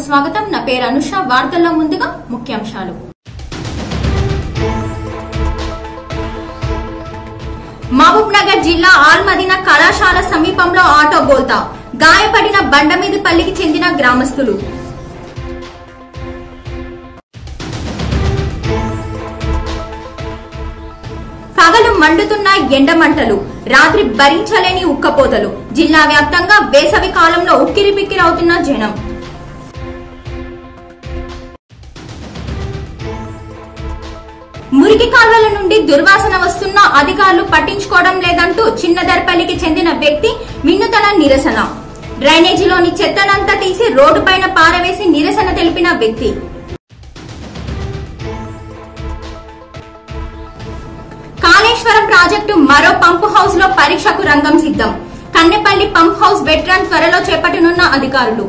స్వాగతం నా పేరు అనుష వార్తల్లో ముందుగా ముఖ్యాంశాలు మహబూబ్ నగర్ జిల్లా ఆల్మదీనా కళాశాల సమీపంలో ఆటో బోల్తా గాయపడిన బండమీదిపల్లికి చెందిన గ్రామస్తులు పగలు మండుతున్న ఎండమంటలు రాత్రి భరించలేని ఉక్కపోతలు జిల్లా వ్యాప్తంగా వేసవి కాలంలో ఉక్కిరిబిక్కిరవుతున్న జనం మురికి కాల్వల నుండి దుర్వాసన వస్తున్న అధికారులు పట్టించుకోవడం లేదంటూ చిన్నదర్పల్లికి చెందిన వ్యక్తి వినూతన నిరసన డ్రైనేజీలోని చెత్తనంతా తీసి రోడ్డుపైన పారవేసి నిరసన తెలిపిన వ్యక్తి కాళేశ్వరం ప్రాజెక్టు మరో పంపు హౌస్ లో పరీక్షకు రంగం సిద్ధం కన్నెపల్లి పంప్ హౌస్ వెట్రన్ త్వరలో చేపట్టనున్న అధికారులు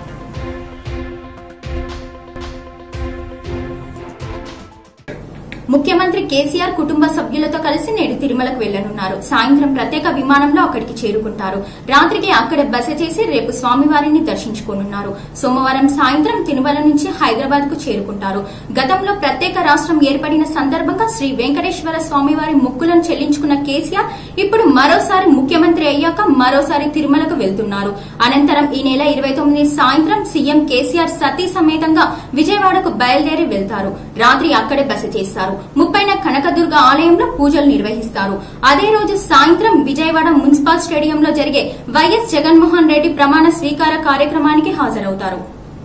ముఖ్యమంత్రి కేసీఆర్ కుటుంబ సభ్యులతో కలిసి నేడు తిరుమలకు వెళ్లనున్నారు సాయంత్రం ప్రత్యేక విమానంలో అక్కడికి చేరుకుంటారు రాత్రికి అక్కడే బస చేసి రేపు స్వామివారిని దర్శించుకోనున్నారు సోమవారం సాయంత్రం తిరుమల నుంచి హైదరాబాద్ కు చేరుకుంటారు గతంలో ప్రత్యేక రాష్ట్రం ఏర్పడిన సందర్భంగా శ్రీ వెంకటేశ్వర స్వామివారి మొక్కులను చెల్లించుకున్న కేసీఆర్ ఇప్పుడు మరోసారి ముఖ్యమంత్రి అయ్యాక మరోసారి తిరుమలకు వెళ్తున్నారు అనంతరం ఈ నెల ఇరవై తొమ్మిది సాయంత్రం సీఎం కేసీఆర్ సతీ సమేతంగా విజయవాడకు బయలుదేరి వెళ్తారు రాత్రి అక్కడే బస చేస్తారు ముప్పైన కనకదుర్గ ఆలయంలో పూజలు నిర్వహిస్తారు అదే రోజు సాయంత్రం విజయవాడ మున్సిపల్ స్టేడియంలో జరిగే వైఎస్ జగన్మోహన్ రెడ్డి ప్రమాణ స్వీకార కార్యక్రమానికి హాజరవుతారు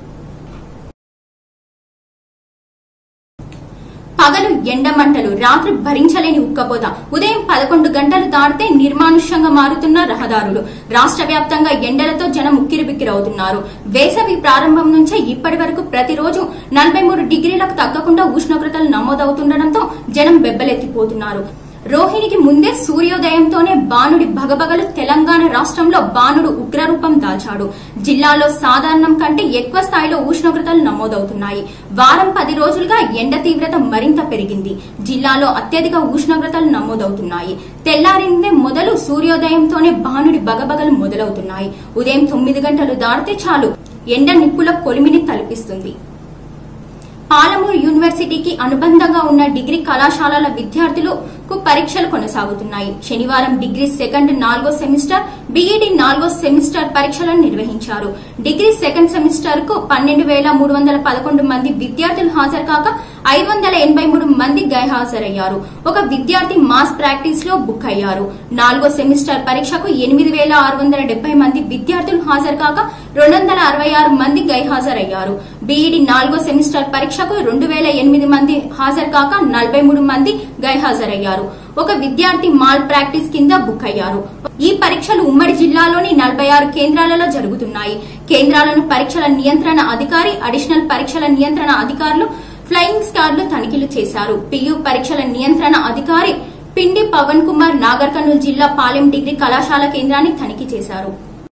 పగలు ఎండమంటలు రాత్రి భరించలేని ఉక్కపోత ఉదయం పదకొండు గంటలు దాటితే నిర్మానుష్యంగా మారుతున్న రహదారులు రాష్ట్ర వ్యాప్తంగా ఎండలతో జనం ఉక్కిరిబిక్కిరవుతున్నారు వేసవి ప్రారంభం నుంచే ఇప్పటి వరకు ప్రతిరోజు నలభై మూడు డిగ్రీలకు తగ్గకుండా ఉష్ణోగ్రతలు నమోదవుతుండటంతో జనం బెబ్బలెత్తిపోతున్నారు రోహిణికి ముందే సూర్యోదయంతోనే బాణుడి భగభగలు తెలంగాణ రాష్ట్రంలో బాణుడు ఉగ్రరూపం దాల్చాడు జిల్లాలో సాధారణం కంటే ఎక్కువ స్థాయిలో ఉష్ణోగ్రతలు నమోదవుతున్నాయి వారం పది రోజులుగా ఎండ తీవ్రత మరింత పెరిగింది జిల్లాలో అత్యధిక ఉష్ణోగ్రతలు నమోదవుతున్నాయి తెల్లారిందే మొదలు సూర్యోదయంతోనే బాణుడి బగబగలు మొదలవుతున్నాయి ఉదయం తొమ్మిది గంటలు దాటితే చాలు ఎండ నిప్పుల కొలిమిని తలపిస్తుంది పాలమూరు యూనివర్సిటీకి అనుబంధంగా ఉన్న డిగ్రీ కళాశాలల విద్యార్థులకు పరీక్షలు కొనసాగుతున్నాయి శనివారం డిగ్రీ సెకండ్ నాలుగో సెమిస్టర్ బీఈడీ నాలుగో సెమిస్టర్ పరీక్షలను నిర్వహించారు డిగ్రీ సెకండ్ సెమిస్టర్ కు పన్నెండు వేల మూడు వందల పదకొండు మంది విద్యార్థులు హాజరు కాక ఐదు వందల ఎనభై మూడు మంది గైహాజరయ్యారు ఒక విద్యార్థి మాస్ ప్రాక్టీస్ లో బుక్ అయ్యారు నాలుగో సెమిస్టర్ పరీక్షకు ఎనిమిది వేల ఆరు వందల డెబ్బై మంది విద్యార్థులు హాజరు కాక రెండు వందల అరవై ఆరు మంది గైహాజరయ్యారు బీఈడీ నాలుగో సెమిస్టర్ పరీక్షకు రెండు వేల ఎనిమిది మంది హాజరు కాక నలభై మూడు మంది గైహాజరయ్యారు ఒక విద్యార్థి మాల్ ప్రాక్టీస్ కింద బుక్ అయ్యారు ఈ పరీక్షలు ఉమ్మడి జిల్లాలోని నలభై ఆరు కేంద్రాలలో జరుగుతున్నాయి కేంద్రాలను పరీక్షల నియంత్రణ అధికారి అడిషనల్ పరీక్షల నియంత్రణ అధికారులు ఫ్లయింగ్ స్క్వాడ్లు తనిఖీలు చేశారు పియు పరీక్షల నియంత్రణ అధికారి పిండి పవన్ కుమార్ నాగర్ కర్నూలు జిల్లా పాలెం డిగ్రీ కళాశాల కేంద్రాన్ని తనిఖీ చేశారు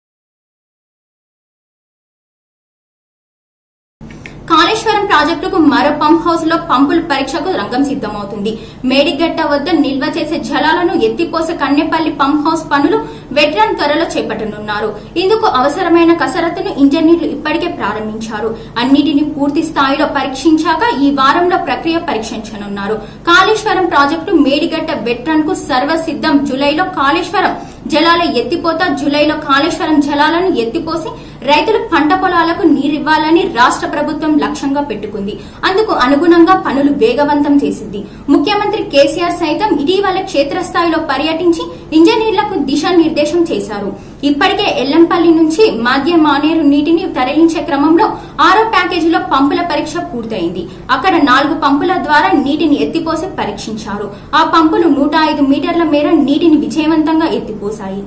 కాళేశ్వరం ప్రాజెక్టుకు మరో పంప్ హౌస్ లో పంపుల పరీక్షకు రంగం సిద్దమవుతుంది మేడిగడ్డ వద్ద నిల్వ చేసే జలాలను ఎత్తిపోసే కన్నెపల్లి పంప్ హౌస్ పనులు వెటరన్ త్వరలో చేపట్టనున్నారు ఇందుకు అవసరమైన కసరత్తును ఇంజనీర్లు ఇప్పటికే ప్రారంభించారు అన్నిటిని పూర్తి స్థాయిలో పరీక్షించాక ఈ వారంలో ప్రక్రియ పరీక్షించనున్నారు కాళేశ్వరం ప్రాజెక్టు మేడిగడ్డ వెటరన్ కు సర్వసిద్దం జులైలో కాళేశ్వరం జలాల ఎత్తిపోత జులైలో కాళేశ్వరం జలాలను ఎత్తిపోసి రైతులు పంట పొలాలకు నీరివ్వాలని రాష్ట్ర ప్రభుత్వం లక్ష్యంగా పెట్టుకుంది అందుకు అనుగుణంగా పనులు వేగవంతం చేసింది ముఖ్యమంత్రి కేసీఆర్ సైతం ఇటీవల క్షేత్రస్థాయిలో పర్యటించి ఇంజనీర్లకు దిశానిర్దేశం చేశారు ఇప్పటికే ఎల్లంపల్లి నుంచి మాధ్య మానేరు నీటిని తరలించే క్రమంలో ఆరో ప్యాకేజీలో పంపుల పరీక్ష పూర్తయింది అక్కడ నాలుగు పంపుల ద్వారా నీటిని ఎత్తిపోసి పరీక్షించారు ఆ పంపులు నూట ఐదు మీటర్ల మేర నీటిని విజయవంతంగా ఎత్తిపోశాయి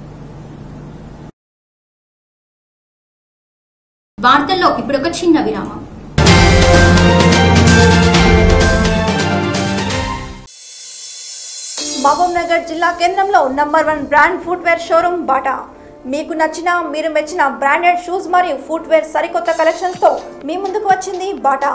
వార్తల్లో ఇప్పుడు ఒక చిన్న విరామం మహబూబ్ నగర్ జిల్లా కేంద్రంలో number one brand footwear showroom Bata మీకు నచ్చిన మీరు మెచ్చిన బ్రాండెడ్ షూస్ మరియు ఫుట్వేర్ సరికొత్త కలెక్షన్స్తో మీ ముందుకు వచ్చింది Bata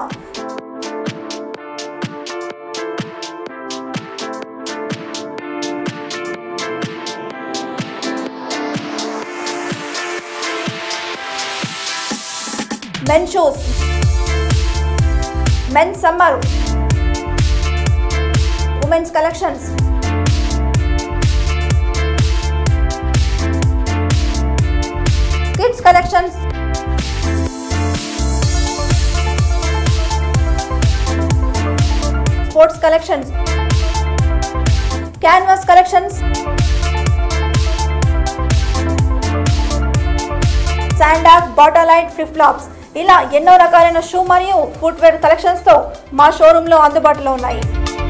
men shoes men summer womens collections kids collections sports collections canvas collections Sandak Batalite flip flops ఇలా ఎన్నో రకాలైన షూ మరియు ఫుట్వేర్ కలెక్షన్స్తో మా షోరూంలో అందుబాటులో ఉన్నాయి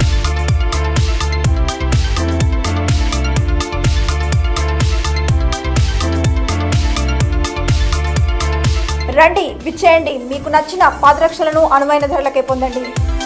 రండి విచ్చేయండి మీకు నచ్చిన పాదరక్షలను అనువైన ధరలకే పొందండి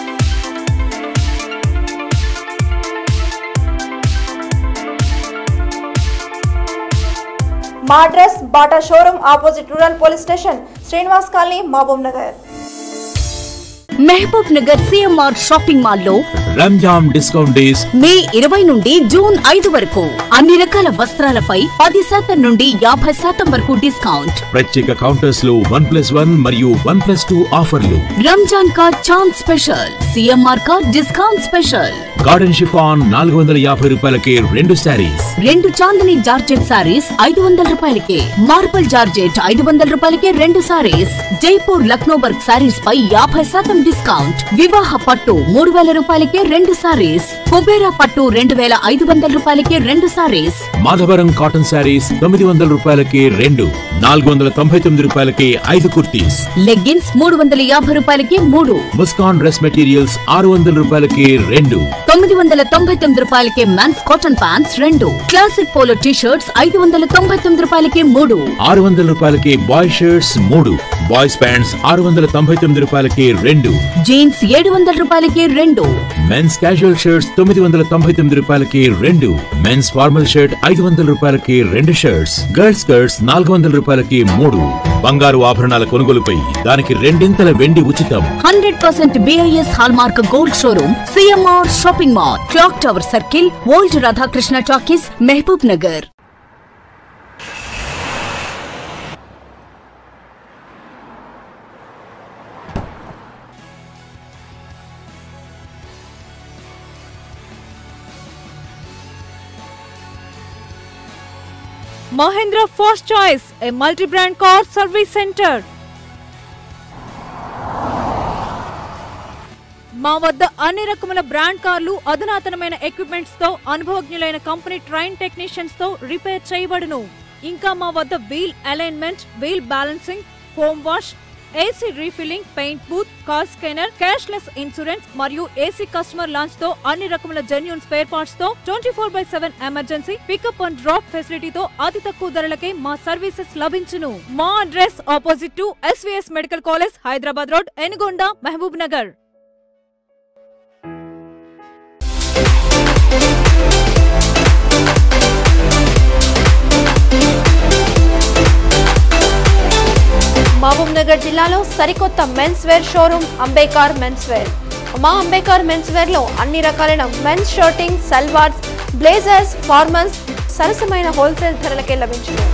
మా address Bata showroom opposite rural police station Srinivas colony Mahabubnagar Mahabubnagar CMR shopping mall లో రంజాన్ డిస్కౌంట్ డేస్ మే ఇరవై నుండి జూన్ ఐదు వరకు అన్ని రకాల వస్త్రాలపై పది శాతం నుండి యాభై శాతం వరకు డిస్కౌంట్ ప్రత్యేక కౌంటర్స్ లో వన్ ప్లస్ వన్ మరియు వన్ ప్లస్ టూ ఆఫర్లు రంజాన్ కా చాంద్ స్పెషల్ సిఎంఆర్ కా డిస్కౌంట్ స్పెషల్ గార్డెన్ షిఫాన్ నాలుగు వందల యాభై రూపాయలకే రెండు శారీస్ రెండు చాందని జార్జెట్ సారీస్ ఐదు వందల రూపాయలకే మార్బల్ జార్జెట్ ఐదు వందల రూపాయలకే రెండు సారీస్ జైపూర్ లక్నో వర్క్ సారీస్ పై యాభై శాతం డిస్కౌంట్ వివాహ పట్టు మూడు వేల రూపాయలకే రెండు సారీస్ కుబేరా పట్టు రెండు వేల ఐదు వందల రూపాయలకే రెండు సారీస్ మాధవరం కాటన్ శారీస్ తొమ్మిది వందల రూపాయలకే రెండు నాలుగు వందల తొంభై తొమ్మిది రూపాయలకే ఐదు కుర్తీస్ లెగ్గిన్స్ మూడు వందల యాభై రూపాయలకే మూడు ముస్కాన్ డ్రెస్ మెటీరియల్స్ ఆరు వందల రూపాయలకే రెండు తొమ్మిది వందల తొంభై తొమ్మిది రూపాయలకే మెన్స్ కాటన్ ప్యాంట్స్ రెండు క్లాసిక్ పోలో టీ షర్ట్స్ ఐదు వందల తొంభై తొమ్మిది రూపాయలకే మూడు ఆరు వందల రూపాయలకే బాయ్ షర్ట్స్ మూడు బాయ్స్ ప్యాంట్స్ ఆరు వందల తొంభై తొమ్మిది రూపాయలకే రెండు జీన్స్ ఏడు వందల రూపాయలకే రెండు మెన్స్ క్యాజువల్ షర్ట్స్ తొమ్మిది వందల తొంభై తొమ్మిది రూపాయలకి రెండు మెన్స్ ఫార్మల్ షర్ట్ ఐదు వందల రూపాయలకి రెండు షర్ట్స్ గర్ల్స్ స్కర్ట్స్ నాలుగు వందల రూపాయలకి మూడు బంగారు ఆభరణాల కొనుగోలుపై దానికి రెండింతల వెండి ఉచితం hundred percent BIS hallmark gold showroom CMR shopping mall clock tower circle old Radhakrishna talkies Mahabubnagar Mahindra First Choice, a multi-brand car service center. మా వద్ద అన్ని రకముల బ్రాండ్ కార్లు అధునాతనమైన ఎక్విప్మెంట్స్ తో అనుభవజ్ఞులైన కంపెనీ ట్రైన్ టెక్నీషియన్స్ తో రిపేర్ చేయబడును ఇంకా మా వద్ద wheel alignment wheel balancing foam wash AC refilling paint booth car scanner cashless insurance మరియు ఏసీ కస్టమర్ లాంచ్ తో అన్ని రకముల జెన్యున్ స్పేర్ పార్ట్స్ తో twenty four by seven emergency pickup and drop ఫెసిలిటీతో అతి తక్కువ ధరలకే మా సర్వీసెస్ లభించును మా address opposite to SVS medical college Hyderabad road Enugonda Mahabubnagar Mahabubnagar జిల్లాలో సరికొత్త men's wear showroom Ambedkar mens wear మా అంబేకార్ మెన్స్ వేర్ లో అన్ని రకాలైన mens shirting salwars blazers formals సరసమైన హోల్సేల్ ధరలకే లభించును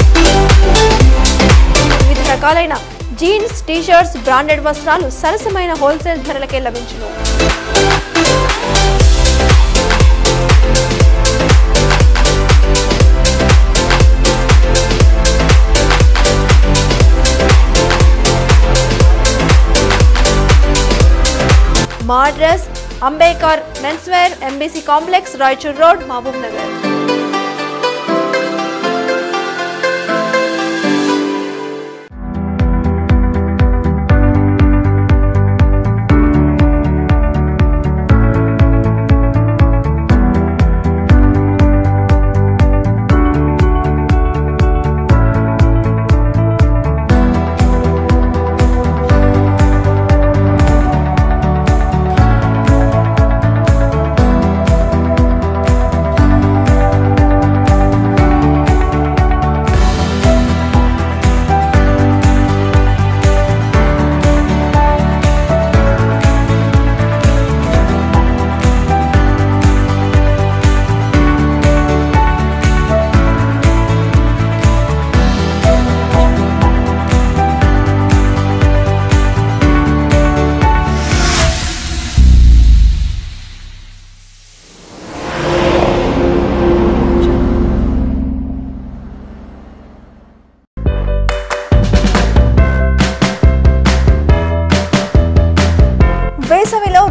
వివిధ రకాలైన జీన్స్ టీషర్ట్స్ బ్రాండెడ్ వస్త్రాలు సరసమైన హోల్సేల్ ధరలకే లభించును మా address Ambedkar mens wear MBC complex Raichur road Mahabubnagar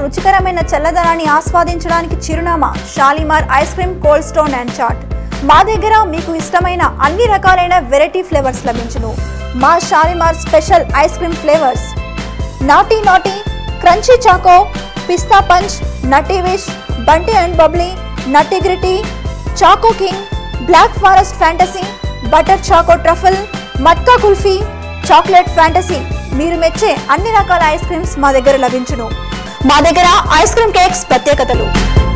రుచికరమైన చల్లదనాన్ని ఆస్వాదించడానికి చిరునామా Shalimar ice cream cold stone and chaat మా దగ్గర మీకు ఇష్టమైన అన్ని రకాలైన వెరైటీ ఫ్లేవర్స్ లభించును మా Shalimar special ice cream flavours naughty naughty crunchy choco pista punch nutty wish Bunty and bubbly nutty gritty choco king black forest fantasy butter choco truffle matka kulfi chocolate fantasy మీరు మెచ్చే అన్ని రకాల ఐస్ క్రీమ్స్ మా దగ్గర లభించును మా దగ్గర ఐస్ క్రీమ్ కేక్స్ ప్రత్యేకతలు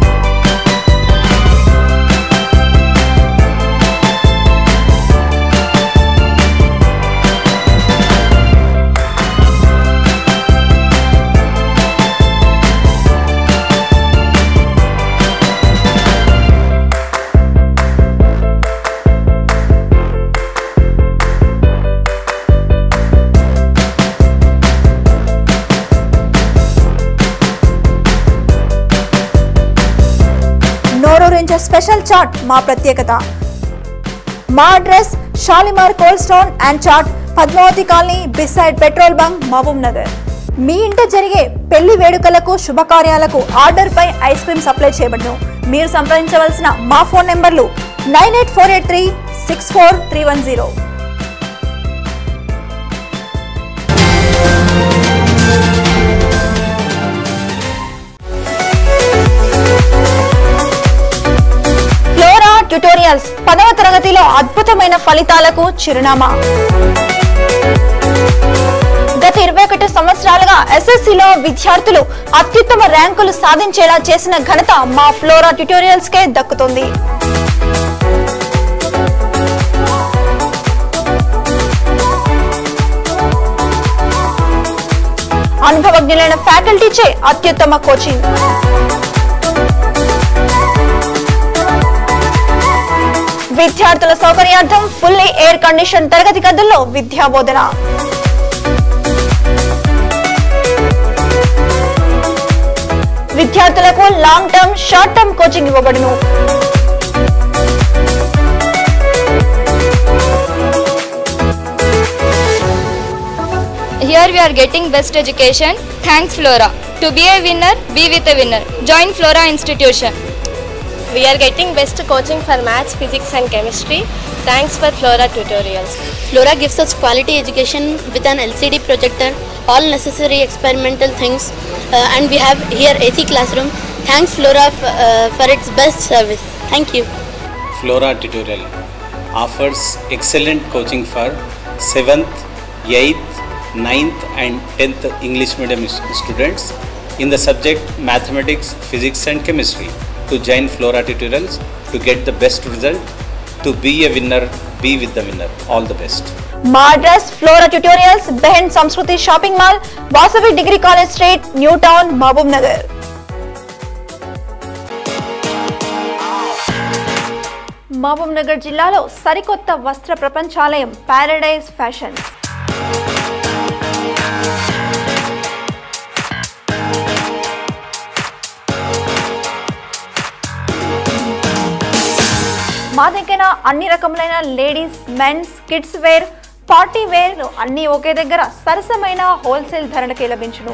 నోరూరించే స్పెషల్ చాట్ మా ప్రత్యేకత మా address Shalimar cold stone and chaat Padmavathi colony beside petrol bunk Mahabubnagar మీ ఇంట జరిగే పెళ్లి వేడుకలకు శుభకార్యాలకు ఆర్డర్ పై ఐస్ క్రీమ్ సప్లై చేయబడును మీరు సంప్రదించవలసిన మా ఫోన్ నెంబర్లు nine eight four eight three six four three one zero Flora tutorials పదవ తరగతిలో అద్భుతమైన ఫలితాలకు చిరునామా గత ఇరవై ఒకటి సంవత్సరాలుగా ఎస్ఎస్సిలో విద్యార్థులు అత్యుత్తమ ర్యాంకులు సాధించేలా చేసిన ఘనత మా ఫ్లోరా ట్యుటోరియల్స్ కే దక్కుతుంది అనుభవజ్ఞులైన ఫ్యాకల్టీచే అత్యుత్తమ కోచింగ్ విద్యార్థుల సౌకర్యార్థం ఫుల్లీ ఎయిర్ కండిషన్ తరగతి గదుల్లో విద్యా బోధన విద్యార్థులకు long term short term coaching ఇవ్వబడును Here we are getting best education. Thanks Flora. To be a winner, be with a winner. Join Flora Institution. We are getting best coaching for maths, physics and chemistry. Thanks for Flora tutorials. Flora gives us quality education with an LCD projector, all necessary experimental things, uh, and we have here AC classroom. Thanks Flora f- uh, for its best service. Thank you. Flora tutorial offers excellent coaching for 7th, 8th, 9th and 10th English medium s- students in the subject mathematics, physics and chemistry. To join Flora tutorials to get the best result, to be a winner, be with the winner. All the best. మా address Flora tutorials behind Sanskriti shopping mall Vasavi degree college street new town Mahabubnagar Mahabubnagar జిల్లాలో సరికొత్త వస్త్ర ప్రపంచాలయం paradise fashion మా దగ్గర అన్ని రకములైన ladies mens kids wear party wear అన్ని ఒకే దగ్గర సరసమైన హోల్సేల్ ధరలకే లభించును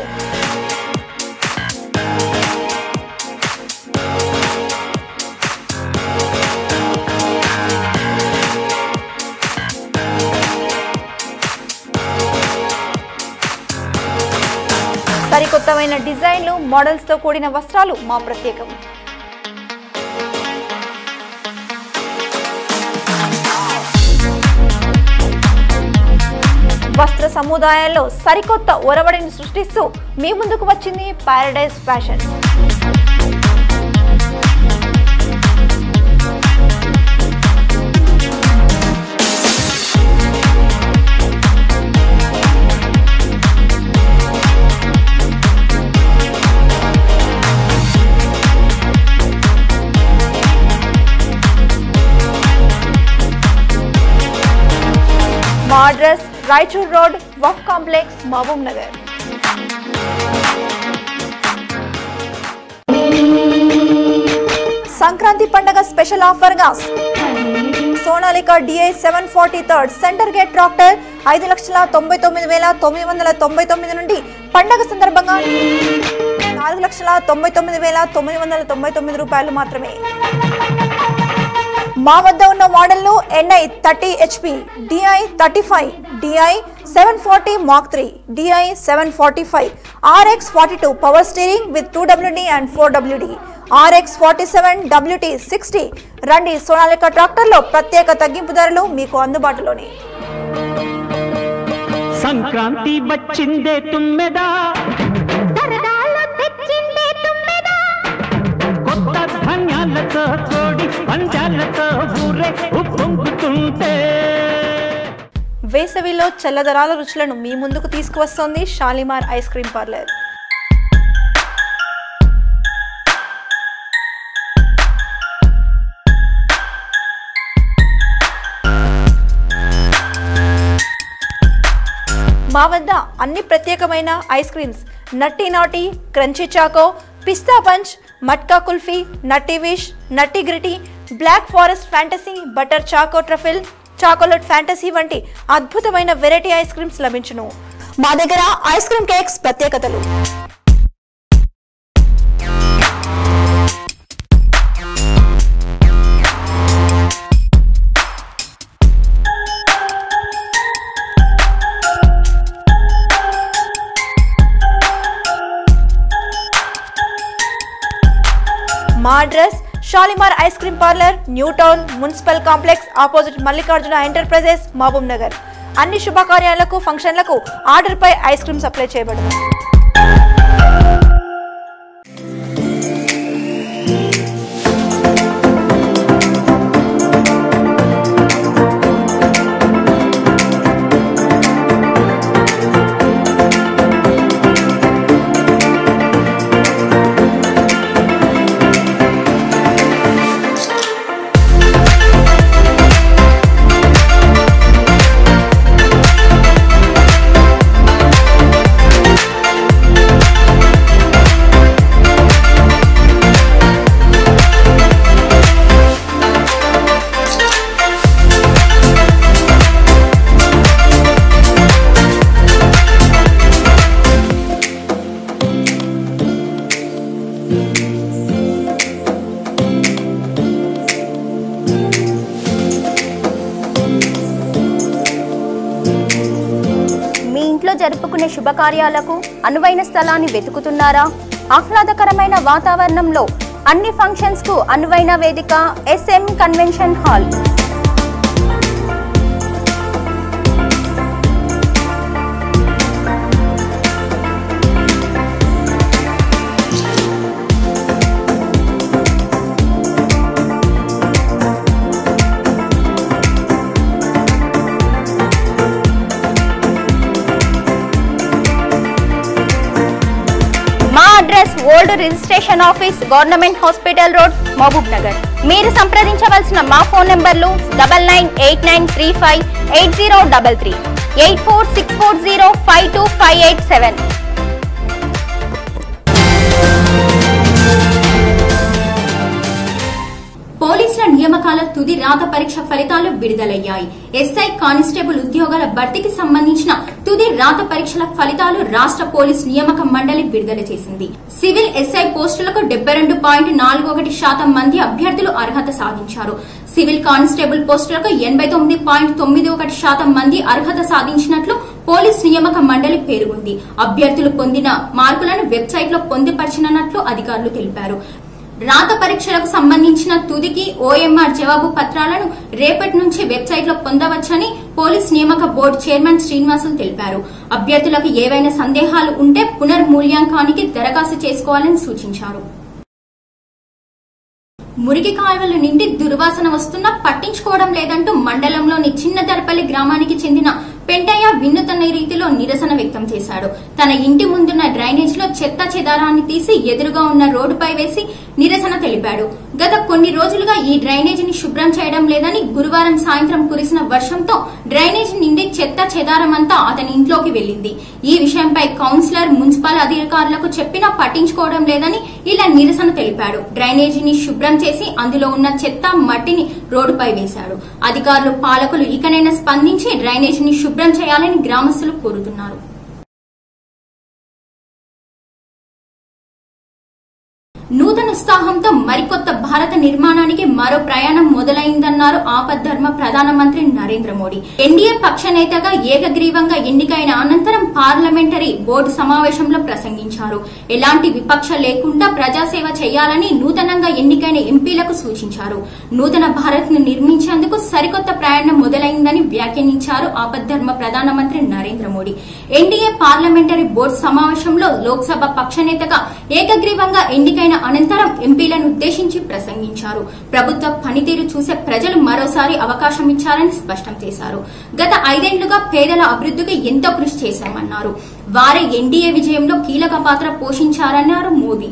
సరికొత్తమైన డిజైన్లు మోడల్స్ తో కూడిన వస్త్రాలు మా ప్రత్యేకం వస్త్ర సముదాయాల్లో సరికొత్త ఒరవడిని సృష్టిస్తూ మీ ముందుకు వచ్చింది పారడైజ్ ఫ్యాషన్ మా address Raichur road Waqf complex Mahabubnagar Sankranti పండగ స్పెషల్ ఆఫర్ గా Sonalika DI seven forty third center gate tractor ఐదు లక్షల తొంభై తొమ్మిది వేల తొమ్మిది వందల తొంభై తొమ్మిది నుండి పండగ సందర్భంగా నాలుగు లక్షల లక్షల తొంభై తొమ్మిది వేల తొమ్మిది వందల తొంభై తొమ్మిది రూపాయలు మాత్రమే మా వద్ద ఉన్న మోడళ్లు NI thirty HP DI thirty five DI seven forty Mach three DI seven forty five RX forty two power steering with two WD and four WD RX forty seven WT sixty రండి సోనాలిక ట్రాక్టర్లో ప్రత్యేక తగ్గింపు ధరలు మీకు అందుబాటులోనే సంక్రాంతి వచ్చిందే తుమ్మెదా కొత్త ధాన్యాలతో కోడి పంచాలతో ఊరే ఉప్పొంగుతుంటే వేసవిలో చల్లదరాల రుచులను మీ ముందుకు తీసుకువస్తోంది షాలిమార్ ఐస్ క్రీమ్ పార్లర్ మా వద్ద అన్ని ప్రత్యేకమైన ice creams nutty naughty crunchy choco pista punch matka kulfi nutty wish nutty gritty black forest fantasy butter choco truffle chocolate fantasy వంటి అద్భుతమైన వెరైటీ ఐస్ క్రీమ్స్ లభించును మా దగ్గర ఐస్ క్రీమ్ కేక్స్ ప్రత్యేకతలు మా address Shalimar ice cream parlour new town municipal complex opposite Mallikarjuna enterprises Mahabubnagar అన్ని శుభకార్యాలకు ఫంక్షన్లకు ఆర్డర్పై ఐస్ క్రీమ్ సప్లై చేయబడును మీ ఇంట్లో జరుపుకునే శుభకార్యాలకు అనువైన స్థలాన్ని వెతుకుతున్నారా ఆహ్లాదకరమైన వాతావరణంలో అన్ని ఫంక్షన్స్ కు అనువైన వేదిక ఎస్ఎం కన్వెన్షన్ హాల్ మా address old registration office government hospital road Mahabubnagar మీరు సంప్రదించవలసిన మా ఫోన్ నెంబర్లు double nine eight nine three five eight zero double three eight four six four zero five two five eight seven పోలీసుల నియామకాల తుది రాత పరీక్ష ఫలితాలు విడుదలయ్యాయి ఎస్ఐ కానిస్టేబుల్ ఉద్యోగాల భర్తీకి సంబంధించిన తుది రాత పరీక్షల ఫలితాలు రాష్ట్ర పోలీస్ నియామక మండలి విడుదల చేసింది సివిల్ ఎస్ఐ పోస్టులకు డెబ్బై రెండు పాయింట్ నాలుగు ఒకటి శాతం మంది అభ్యర్థులు అర్హత సాధించారు సివిల్ కానిస్టేబుల్ పోస్టులకు ఎనబై తొమ్మిది పాయింట్ తొమ్మిది ఒకటి శాతం మంది అర్హత సాధించినట్లు పోలీస్ నియామక మండలి పేర్కొంది అభ్యర్థులు పొందిన మార్కులను వెబ్సైట్ లో పొందుపరిచినట్లు అధికారులు తెలిపారు రాత పరీక్షలకు సంబంధించిన తుదికి ఓఎంఆర్ జవాబు పత్రాలను రేపటి నుంచి వెబ్సైట్ లో పొందవచ్చని పోలీస్ నియామక బోర్డు చైర్మన్ శ్రీనివాసులు తెలిపారు అభ్యర్థులకు ఏవైనా సందేహాలు ఉంటే పునర్మూల్యాంకానికి దరఖాస్తు చేసుకోవాలని సూచించారు మురికి కాలువలు నిండి దుర్వాసన వస్తున్నా పట్టించుకోవడం లేదంటూ మండలంలోని చిన్న దర్పల్లి గ్రామానికి చెందిన పెంటయ్య వినూతన రీతిలో నిరసన వ్యక్తం చేశాడు తన ఇంటి ముందున్న డ్రైనేజ్ లో చెత్త చెదారాన్ని తీసి ఎదురుగా ఉన్న రోడ్డుపై వేసి నిరసన తెలిపాడు గత కొన్ని రోజులుగా ఈ డ్రైనేజీని శుభ్రం చేయడం లేదని గురువారం సాయంత్రం కురిసిన వర్షంతో డ్రైనేజ్ నిండి చెత్త చెదారమంతా అతని ఇంట్లోకి వెళ్లింది ఈ విషయంపై కౌన్సిలర్ మున్సిపల్ అధికారులకు చెప్పినా పట్టించుకోవడం లేదని ఇలా నిరసన తెలిపాడు డ్రైనేజీని శుభ్రం చేసి అందులో ఉన్న చెత్త మట్టిని రోడ్డుపై వేశాడు అధికారులు పాలకులు ఇకనైనా స్పందించి డ్రైనేజీని శుభ్రం చేయాలని గ్రామస్తులు కోరుతున్నారు నూతన ఉత్సాహంతో మరికొత్త భారత నిర్మాణానికి మరో ప్రయాణం మొదలైందన్నారు ఆపద్ధర్మ ప్రధానమంత్రి నరేంద్ర మోడీ ఎన్డీఏ పక్ష నేతగా ఏకగ్రీవంగా ఎన్నికైన అనంతరం పార్లమెంటరీ బోర్డు సమావేశంలో ప్రసంగించారు ఎలాంటి విపక్ష లేకుండా ప్రజాసేవ చేయాలని నూతనంగా ఎన్నికైన ఎంపీలకు సూచించారు నూతన భారత్ ను నిర్మించేందుకు సరికొత్త ప్రయాణం మొదలైందని వ్యాఖ్యానించారు ఆపద్ధర్మ ప్రధానమంత్రి Narendra Modi NDA parliamentary board సమావేశంలో లోక్సభ పక్ష నేతగా ఏకగ్రీవంగా ఎన్నికైన అనంతరం ఎంపీలను ఉద్దేశించి ప్రసంగించారు ప్రభుత్వ పనితీరు చూసే ప్రజలు మరోసారి అవకాశం ఇచ్చారని స్పష్టం చేశారు గత ఐదేళ్లుగా పేదల అభివృద్ధికి ఎంతో కృషి చేశామన్నారు వారే ఎన్డీఏ విజయంలో కీలక పాత్ర పోషించారన్నారు మోదీ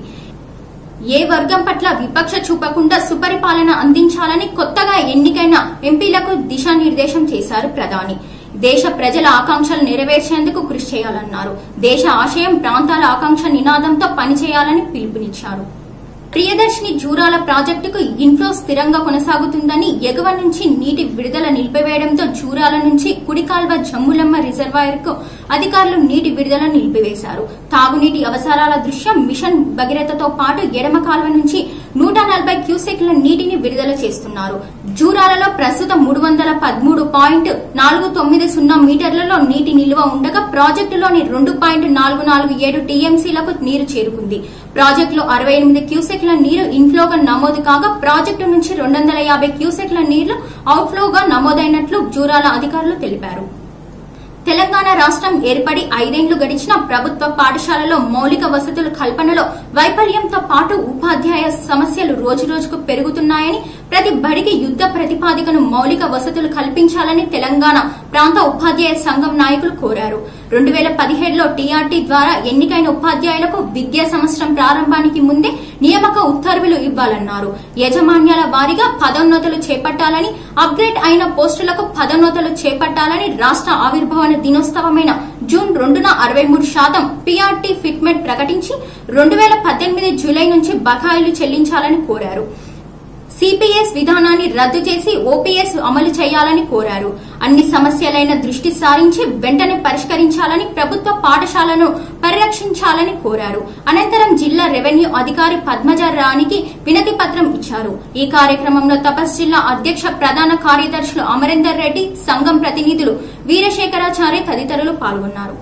ఏ వర్గం పట్ల విపక్ష చూపకుండా సుపరిపాలన అందించాలని కొత్తగా ఎన్నికైన ఎంపీలకు దిశానిర్దేశం చేశారు ప్రధాని దేశ ప్రజల ఆకాంక్షలు నెరవేర్చేందుకు కృషి చేయాలన్నారు దేశ ఆశయం ప్రాంతాల ఆకాంక్ష నినాదంతో పనిచేయాలని పిలుపునిచ్చారు ప్రియదర్శిని జూరాల ప్రాజెక్టుకు ఇన్ఫ్లో స్థిరంగా కొనసాగుతుందని ఎగువ నుంచి నీటి విడుదల నిలిపివేయడంతో జూరాల నుంచి కుడికాల్వ జమ్ములమ్మ రిజర్వాయర్ కు అధికారులు నీటి విడుదల నిలిపివేశారు తాగునీటి అవసరాల దృష్ట్యా మిషన్ భగీరథతో పాటు ఎడమ కాల్వ నుంచి నూట నలభై క్యూసెక్ల నీటిని విడుదల చేస్తున్నారు జూరాలలో ప్రస్తుతం మూడు వందల పదమూడు పాయింట్ నాలుగు తొమ్మిది సున్నా మీటర్లలో నీటి నిల్వ ఉండగా ప్రాజెక్టులోని రెండు పాయింట్ నాలుగు నాలుగు ఏడు టీఎంసీలకు నీరు చేరుకుంది ప్రాజెక్టులో అరవై ఎనిమిది క్యూసెక్ల నీరు ఇన్ఫ్లోగా నమోదు కాగా ప్రాజెక్టు నుంచి రెండు వందల యాభై క్యూసెక్ల నీళ్లు అవుట్ఫ్లోగా నమోదైనట్లు జూరాల అధికారులు తెలిపారు తెలంగాణ రాష్ట్రం ఏర్పడి ఐదేండ్లు గడిచిన ప్రభుత్వ పాఠశాలలో మౌలిక వసతుల కల్పనలో వైఫల్యంతో పాటు ఉపాధ్యాయ సమస్యలు రోజురోజుకు పెరుగుతున్నాయని ప్రతి బడికి యుద్ద ప్రతిపాదికను మౌలిక వసతులు కల్పించాలని తెలంగాణ ప్రాంత ఉపాధ్యాయ సంఘం నాయకులు కోరారు రెండు వేల పదిహేడులో టీఆర్టీ ద్వారా ఎన్నికైన ఉపాధ్యాయులకు విద్యా సంవత్సరం ప్రారంభానికి ముందే నియామక ఉత్తర్వులు ఇవ్వాలన్నారు యజమాన్యాల వారీగా పదోన్నతులు చేపట్టాలని అప్గ్రేడ్ అయిన పోస్టులకు పదోన్నతులు చేపట్టాలని రాష్ట్ర ఆవిర్భావన దినోత్సవమైన జూన్ రెండున అరవై మూడు శాతం పీఆర్టీ ఫిట్మెంట్ ప్రకటించి రెండు వేల పద్దెనిమిది జూలై నుంచి బకాయిలు చెల్లించాలని కోరారు సిపిఎస్ విధానాన్ని రద్దు చేసి ఓపీఎస్ అమలు చేయాలని కోరారు అన్ని సమస్యలైన దృష్టి సారించి వెంటనే పరిష్కరించాలని ప్రభుత్వ పాఠశాలను పరిరక్షించాలని కోరారు అనంతరం జిల్లా రెవెన్యూ అధికారి పద్మజ రాణికి వినతి పత్రం ఇచ్చారు ఈ కార్యక్రమంలో తపస్ జిల్లా అధ్యక్ష ప్రధాన కార్యదర్శులు అమరేందర్ రెడ్డి సంఘం ప్రతినిధులు వీరశేఖరాచారి తదితరులు పాల్గొన్నారు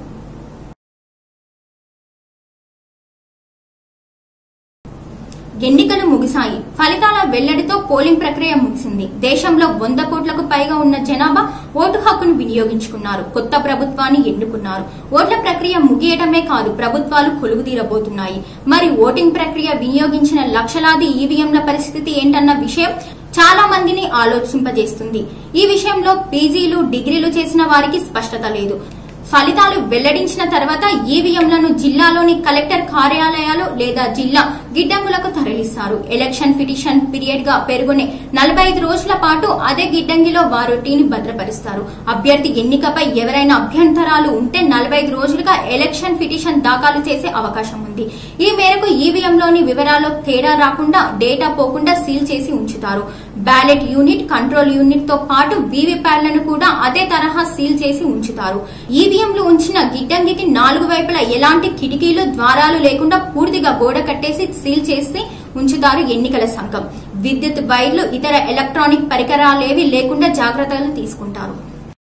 ఎన్నికలు ముగిశాయి ఫలితాల వెల్లడితో పోలింగ్ ప్రక్రియ ముగిసింది దేశంలో వంద కోట్లకు పైగా ఉన్న జనాభా ఓటు హక్కును వినియోగించుకున్నారు కొత్త ప్రభుత్వాన్ని ఎన్నుకున్నారు ఓట్ల ప్రక్రియ ముగియడమే కాదు ప్రభుత్వాలు కొలువుదీరబోతున్నాయి మరి ఓటింగ్ ప్రక్రియ వినియోగించిన లక్షలాది ఈవీఎంల పరిస్థితి ఏంటన్న విషయం చాలా మందిని ఆలోచింపజేస్తుంది ఈ విషయంలో పీజీలు డిగ్రీలు చేసిన వారికి స్పష్టత లేదు ఫలితాలు వెల్లడించిన తర్వాత ఈవీఎంలను జిల్లాలోని కలెక్టర్ కార్యాలయాలు లేదా జిల్లా గిడ్డంగులకు తరలిస్తారు ఎలక్షన్ పిటిషన్ పీరియడ్ గా పెరుగునే నలభై ఐదు రోజుల పాటు అదే గిడ్డంగిలో వారొటీని భద్రపరుస్తారు అభ్యర్థి ఎన్నికపై ఎవరైనా అభ్యంతరాలు ఉంటే నలభై ఐదు రోజులుగా ఎలక్షన్ పిటిషన్ దాఖలు చేసే అవకాశం ఉంది ఈ మేరకు ఈవీఎంలోని వివరాల్లో తేడా రాకుండా డేటా పోకుండా సీల్ చేసి ఉంచుతారు బ్యాలెట్ యూనిట్ కంట్రోల్ యూనిట్ తో పాటు వీవీప్యాడ్లను కూడా అదే తరహా సీల్ చేసి ఉంచుతారు ఈవీఎంలు ఉంచిన గిడ్డంగికి నాలుగు వైపులా ఎలాంటి కిటికీలు ద్వారాలు లేకుండా పూర్తిగా గోడ కట్టేసి సీల్ చేసి ఉంచుతారు ఎన్నికల సంఘం విద్యుత్ వైర్లు ఇతర ఎలక్ట్రానిక్ పరికరాలేవి లేకుండా జాగ్రత్తలు తీసుకుంటారు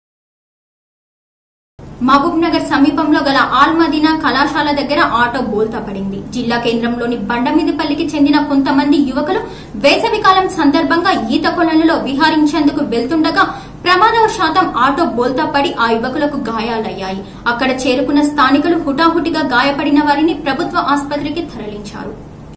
మహబూబ్ నగర్ సమీపంలో గల ఆల్మదీనా కళాశాల దగ్గర ఆటో బోల్తా పడింది జిల్లా కేంద్రంలోని బండమీదిపల్లికి చెందిన కొంతమంది యువకులు వేసవికాలం సందర్భంగా ఈత కొలనులో విహారించేందుకు వెళ్తుండగా ప్రమాదవశాతం ఆటో బోల్తా పడి ఆ యువకులకు గాయాలయ్యాయి అక్కడ చేరుకున్న స్థానికులు హుటాహుటిగా గాయపడిన వారిని ప్రభుత్వ ఆసుపత్రికి తరలించారు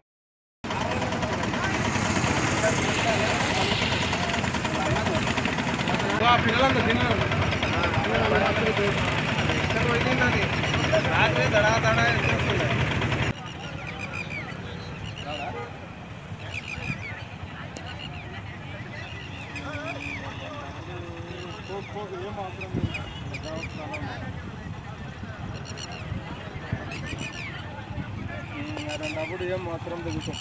అప్పుడు ఏం మాత్రం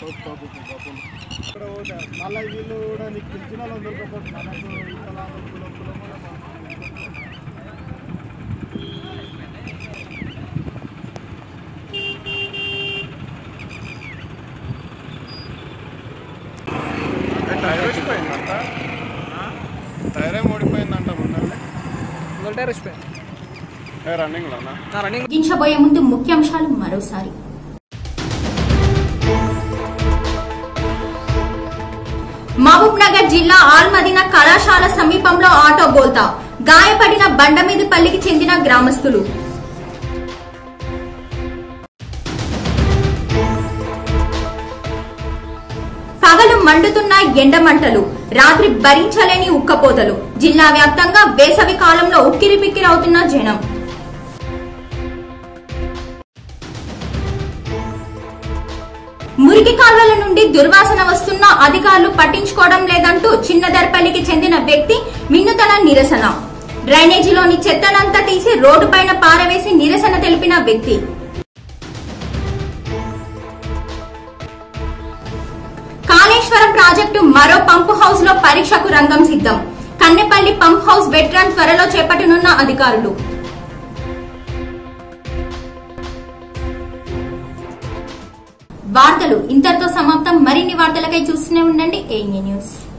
ఇక్కడ మళ్ళీ వీళ్ళు కూడా నీకు తెలిసిన వాళ్ళు దొరకపోతే మనకు వికలాంగులు, కులం కులం కూడా మాట్లాడుతున్నారు. ముగించబోయే ముందు ముఖ్యాంశాలు మరోసారి మహబూబ్ నగర్ జిల్లా ఆల్మదీనా కళాశాల సమీపంలో ఆటో బోల్తా గాయపడిన బండమీదిపల్లికి చెందిన గ్రామస్తులు పగలు మండుతున్న ఎండమంటలు రాత్రి భరించలేని ఉక్కపోతలు జిల్లా వ్యాప్తంగా వేసవి కాలంలో ఉక్కిరిబిక్కిరవుతున్న జనం మురికి కాల్వల నుండి దుర్వాసన వస్తున్న అధికారులు పట్టించుకోవడం లేదంటూ చిన్నదర్పల్లికి చెందిన వ్యక్తి వినూతన నిరసన డ్రైనేజీలోని చెత్తనంతా తీసి రోడ్డుపైన పారవేసి నిరసన తెలిపిన వ్యక్తి కాళేశ్వరం ప్రాజెక్టు మరో పంపు హౌస్ లో పరీక్షకు రంగం సిద్ధం కన్నెపల్లి పంప్ హౌస్ వెట్రన్ త్వరలో చేపట్టనున్న అధికారులు వార్తలు ఇంతటితో సమాప్తం మరిన్ని వార్తలకై చూస్తూనే ఉండండి ఏ న్యూస్